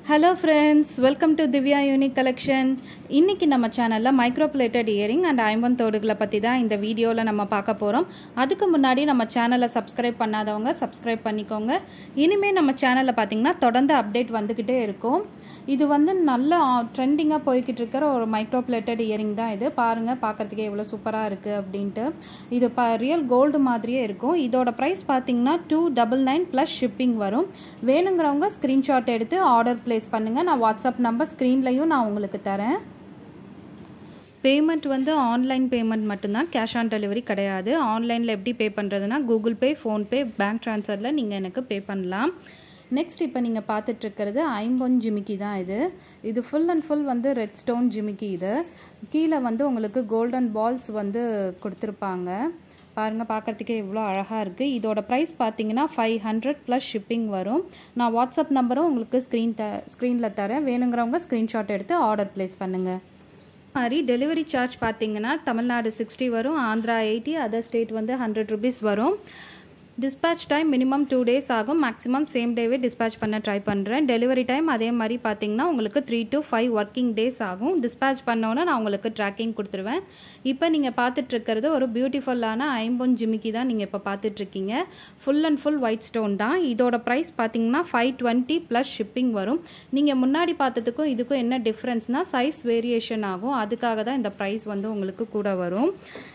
hello friends welcome to Divya unique collection இன்றைக்கி நம்ம சேனலில் மைக்ரோ பிளேட்டட் இயரிங் அண்ட் ஐம்பன் தோடுகளை பற்றி தான் இந்த வீடியோவில் நம்ம பார்க்க போகிறோம் அதுக்கு முன்னாடி நம்ம சேனலை சப்ஸ்கிரைப் பண்ணாதவங்க சப்ஸ்கிரைப் பண்ணிக்கோங்க இனிமேல் நம்ம சேனலில் பார்த்திங்கன்னா தொடர்ந்து அப்டேட் வந்துக்கிட்டே இருக்கும் இது வந்து நல்ல ட்ரெண்டிங்காக போய்கிட்டு இருக்கிற ஒரு மைக்ரோ பிளேட்டட் இயரிங் தான் இது பாருங்கள் பார்க்குறதுக்கே எவ்வளோ சூப்பராக இருக்குது அப்படின்ட்டு இது ப ரியல் கோல்டு மாதிரியே இருக்கும் இதோட ப்ரைஸ் பார்த்தீங்கன்னா two double nine plus shipping வரும் வேணுங்கிறவங்க ஸ்க்ரீன்ஷாட் எடுத்து ஆர்டர் ப்ளேஸ் பண்ணுங்கள் நான் வாட்ஸ்அப் நம்பர் ஸ்க்ரீன்லையும் நான் உங்களுக்கு தரேன் பேமெண்ட் வந்து ஆன்லைன் பேமெண்ட் மட்டும்தான் கேஷ் ஆன் டெலிவரி கிடையாது ஆன்லைனில் எப்படி பே பண்ணுறதுனா கூகுள் பே ஃபோன்பே பேங்க் ட்ரான்ஸ்ஃபரில் நீங்கள் எனக்கு பே பண்ணலாம் நெக்ஸ்ட் இப்போ நீங்கள் பார்த்துட்ருக்கிறது ஐம்பொன் ஜிமிக்கி தான் இது இது ஃபுல் அண்ட் ஃபுல் வந்து ரெட் ஸ்டோன் ஜிமிக்கி இது கீழே வந்து உங்களுக்கு கோல்டன் பால்ஸ் வந்து கொடுத்துருப்பாங்க பாருங்கள் பார்க்குறதுக்கே இவ்வளோ அழகாக இருக்குது இதோட ப்ரைஸ் பார்த்தீங்கன்னா ஃபைவ் ஹண்ட்ரட் ப்ளஸ் ஷிப்பிங் வரும் நான் வாட்ஸ்அப் நம்பரும் உங்களுக்கு ஸ்க்ரீன் த ஸ்க்ரீனில் தரேன் வேணுங்கிறவங்க ஸ்க்ரீன்ஷாட் எடுத்து ஆர்டர் ப்ளேஸ் பண்ணுங்கள் மாதிரி டெலிவரி சார்ஜ் பார்த்தீங்கன்னா தமிழ்நாடு சிக்ஸ்டி வரும் ஆந்திரா எயிட்டி அதர் ஸ்டேட் வந்து ஹண்ட்ரட் ருபீஸ் வரும் dispatch time minimum two days ஆகும் மேக்ஸிமம் சேம் டேவே டிஸ்பேச் பண்ண ட்ரை பண்ணுறேன் டெலிவரி டைம் அதே மாதிரி பார்த்தீங்கன்னா உங்களுக்கு three to five working days ஆகும் டிஸ்பேச் பண்ணோன்னே நான் உங்களுக்கு ட்ராக்கிங் கொடுத்துருவேன் இப்போ நீங்கள் பார்த்துட்ருக்கிறது ஒரு பியூட்டிஃபுல்லான ஐம்பொன் ஜிமிக்கி தான் நீங்கள் இப்போ பார்த்துட்ருக்கீங்க full and full white stone தான் இதோட ப்ரைஸ் பார்த்தீங்கன்னா ஃபைவ் டுவெண்ட்டி ப்ளஸ் ஷிப்பிங் வரும் நீங்கள் முன்னாடி பார்த்ததுக்கும் இதுக்கும் என்ன டிஃப்ரென்ஸ்னால் சைஸ் வேரியேஷன் ஆகும் அதுக்காக தான் இந்த ப்ரைஸ் வந்து உங்களுக்கு கூட வரும்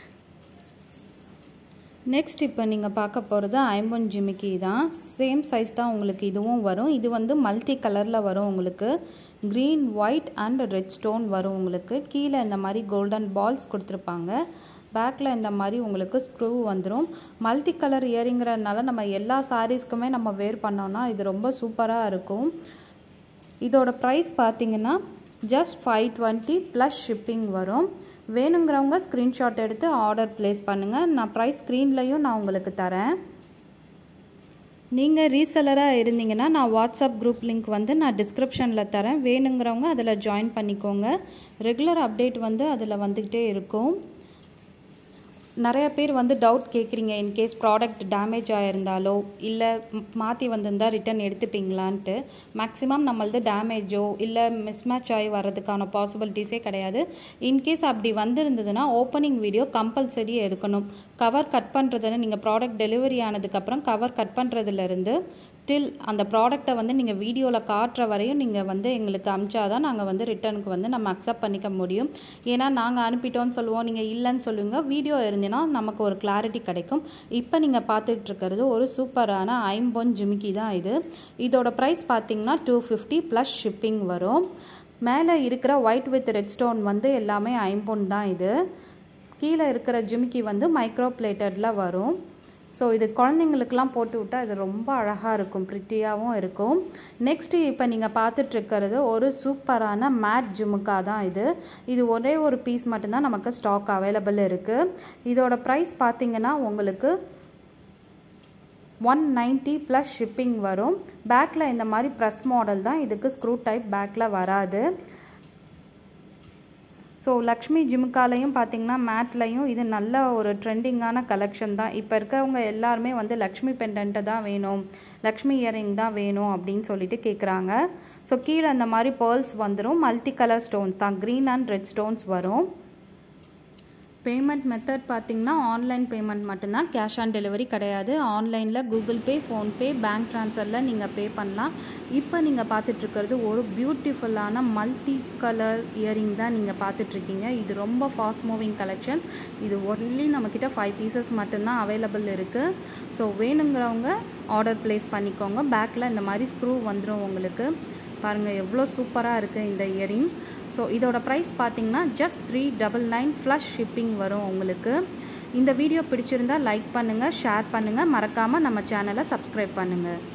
நெக்ஸ்ட் இப்போ நீங்கள் பார்க்க போகிறது ஐம்பொன் ஜிமிக்கி தான் சேம் சைஸ் தான் உங்களுக்கு இதுவும் வரும் இது வந்து மல்டி கலரில் வரும் உங்களுக்கு green white and red stone வரும் உங்களுக்கு கீழே இந்த மாதிரி கோல்டன் பால்ஸ் கொடுத்துருப்பாங்க பேக்கில் இந்த மாதிரி உங்களுக்கு ஸ்க்ரூ வந்துடும் மல்டி கலர் இயரிங்கிறதுனால நம்ம எல்லா சாரீஸ்க்குமே நம்ம வேர் பண்ணோன்னா இது ரொம்ப சூப்பராக இருக்கும் இதோட ப்ரைஸ் பார்த்தீங்கன்னா just five twenty plus shipping வரும் வேணுங்கிறவங்க ஸ்க்ரீன்ஷாட் எடுத்து ஆர்டர் ப்ளேஸ் பண்ணுங்கள் நான் ப்ரைஸ் ஸ்க்ரீன்லையும் நான் உங்களுக்கு தரேன் நீங்கள் ரீசெலராக இருந்தீங்கன்னா நான் வாட்ஸ்அப் குரூப் லிங்க் வந்து நான் டிஸ்கிரிப்ஷனில் தரேன் வேணுங்கிறவங்க அதில் ஜாயின் பண்ணிக்கோங்க ரெகுலர் அப்டேட் வந்து அதில் வந்துக்கிட்டே இருக்கும் நிறைய பேர் வந்து டவுட் கேட்குறீங்க இன்கேஸ் ப்ராடக்ட் டேமேஜ் ஆகிருந்தாலோ இல்லை மாற்றி வந்திருந்தால் ரிட்டன் எடுத்துப்பீங்களான்ட்டு மேக்ஸிமம் நம்மளது டேமேஜோ இல்லை மிஸ்மேட்ச் ஆகி வர்றதுக்கான பாசிபிலிட்டிஸே கிடையாது இன்கேஸ் அப்படி வந்திருந்ததுன்னா ஓப்பனிங் வீடியோ கம்பல்சரி எடுக்கணும் கவர் கட் பண்ணுறதுன்னு நீங்கள் ப்ராடக்ட் டெலிவரி ஆனதுக்கப்புறம் கவர் கட் பண்ணுறதுலேருந்து டில் அந்த ப்ராடக்டை வந்து நீங்கள் வீடியோவில் காட்டுற வரையும் நீங்கள் வந்து எங்களுக்கு அமிச்சாதான் நாங்கள் வந்து ரிட்டனுக்கு வந்து நம்ம அக்செப்ட் பண்ணிக்க முடியும் ஏன்னா நாங்கள் அனுப்பிட்டோன்னு சொல்லுவோம் நீங்கள் இல்லைன்னு சொல்லுவீங்க வீடியோ இருந்தீங்கன்னா நமக்கு ஒரு கிளாரிட்டி கிடைக்கும் இப்போ நீங்கள் பார்த்துட்டு இருக்கிறது ஒரு சூப்பரான ஐம்பொன் ஜிமிக்கி தான் இது இதோட ப்ரைஸ் பார்த்தீங்கன்னா டூ ஃபிஃப்டி ப்ளஸ் ஷிப்பிங் வரும் மேலே இருக்கிற ஒயிட் வித் ரெட் ஸ்டோன் வந்து எல்லாமே ஐம்பொன் தான் இது கீழே இருக்கிற ஜிமிக்கி வந்து மைக்ரோ பிளேட்டடில் வரும் ஸோ இது குழந்தைங்களுக்கெலாம் போட்டு விட்டால் இது ரொம்ப அழகாக இருக்கும் ப்ரிட்டியாகவும் இருக்கும் நெக்ஸ்ட்டு இப்போ நீங்கள் பார்த்துட்ருக்கிறது ஒரு சூப்பரான மேட் ஜிமுக்கா தான் இது இது ஒரே ஒரு பீஸ் மட்டும்தான் நமக்கு ஸ்டாக் அவைலபிள் இருக்குது இதோட ப்ரைஸ் பார்த்திங்கன்னா உங்களுக்கு ஒன் நைன்ட்டி ப்ளஸ் ஷிப்பிங் வரும் பேக்கில் இந்த மாதிரி ப்ரெஸ் மாடல் தான் இதுக்கு ஸ்க்ரூ டைப் பேக்கில் வராது ஸோ லக்ஷ்மி ஜிமுக்காலையும் பார்த்தீங்கன்னா மேட்லையும் இது நல்ல ஒரு ட்ரெண்டிங்கான கலெக்ஷன் தான் இப்போ இருக்கிறவங்க எல்லாருமே வந்து லக்ஷ்மி பெண்டன்ட்டு தான் வேணும் லக்ஷ்மி இயரிங் தான் வேணும் அப்படின்னு சொல்லிட்டு கேட்குறாங்க ஸோ கீழே அந்த மாதிரி பேர்ல்ஸ் வந்துடும் மல்டி கலர் ஸ்டோன்ஸ் தான் க்ரீன் அண்ட் ரெட் ஸ்டோன்ஸ் வரும் பேமெண்ட் மெத்தட் பார்த்திங்கன்னா ஆன்லைன் பேமெண்ட் மட்டும்தான் கேஷ் ஆன் டெலிவரி கிடையாது ஆன்லைனில் கூகுள் பே ஃபோன்பே பேங்க் ட்ரான்ஸ்ஃபரில் நீங்கள் பே பண்ணலாம் இப்போ நீங்கள் பார்த்துட்ருக்கிறது ஒரு பியூட்டிஃபுல்லான மல்டி கலர் இயரிங் தான் நீங்கள் பார்த்துட்ருக்கீங்க இது ரொம்ப ஃபாஸ்ட் மூவிங் கலெக்ஷன் இது ஒன்லி நம்மக்கிட்ட ஃபைவ் பீசஸ் மட்டும்தான் அவைலபிள் இருக்குது ஸோ வேணுங்கிறவங்க ஆர்டர் ப்ளேஸ் பண்ணிக்கோங்க பேக்கில் இந்த மாதிரி ஸ்க்ரூ வந்துடும் உங்களுக்கு பாருங்கள் எவ்வளோ சூப்பராக இருக்குது இந்த இயரிங் ஸோ இதோட ப்ரைஸ் பார்த்தீங்கன்னா just three double nine plus shipping வரும் உங்களுக்கு இந்த வீடியோ பிடிச்சிருந்தால் லைக் பண்ணுங்கள் ஷேர் பண்ணுங்கள் மறக்காமல் நம்ம சேனலை சப்ஸ்கிரைப் பண்ணுங்கள்